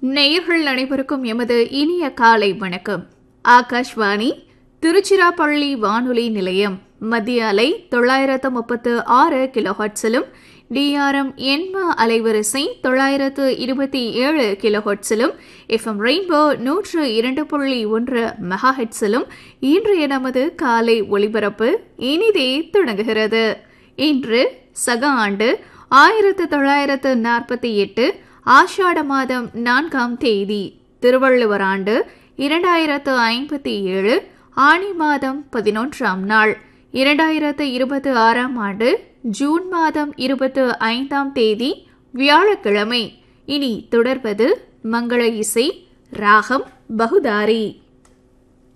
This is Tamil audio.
நேயர்கள் அனைவருக்கும் எமது இனிய காலை வணக்கம் ஆகாஷ்வாணி திருச்சிராப்பள்ளி வானொலி நிலையம் மத்திய அலை தொள்ளாயிரத்து முப்பத்து ஆறு கிலோஹட்ஸிலும் டிஆர்எம் எண்ம அலைவரிசை தொள்ளாயிரத்து இருபத்தி ஏழு கிலோஹட்ஸிலும் எஃப்எம் ரெயின்போ நூற்று இரண்டு புள்ளி ஒன்று மெகாஹெட்ஸிலும் இன்றைய நமது காலை ஒளிபரப்பு இனிதே தொடங்குகிறது இன்று சக ஆண்டு ஆயிரத்து தொள்ளாயிரத்து நாற்பத்தி எட்டு ஆஷாட மாதம் நான்காம் தேதி திருவள்ளுவர் ஆண்டு இரண்டாயிரத்து ஐம்பத்தி ஏழு ஆணி மாதம் பதினொன்றாம் நாள் இரண்டாயிரத்து இருபத்தி ஆறாம் ஆண்டு ஜூன் மாதம் இருபத்து ஐந்தாம் தேதி வியாழக்கிழமை இனி தொடர்வது மங்கள இசை ராகம் பகுதாரி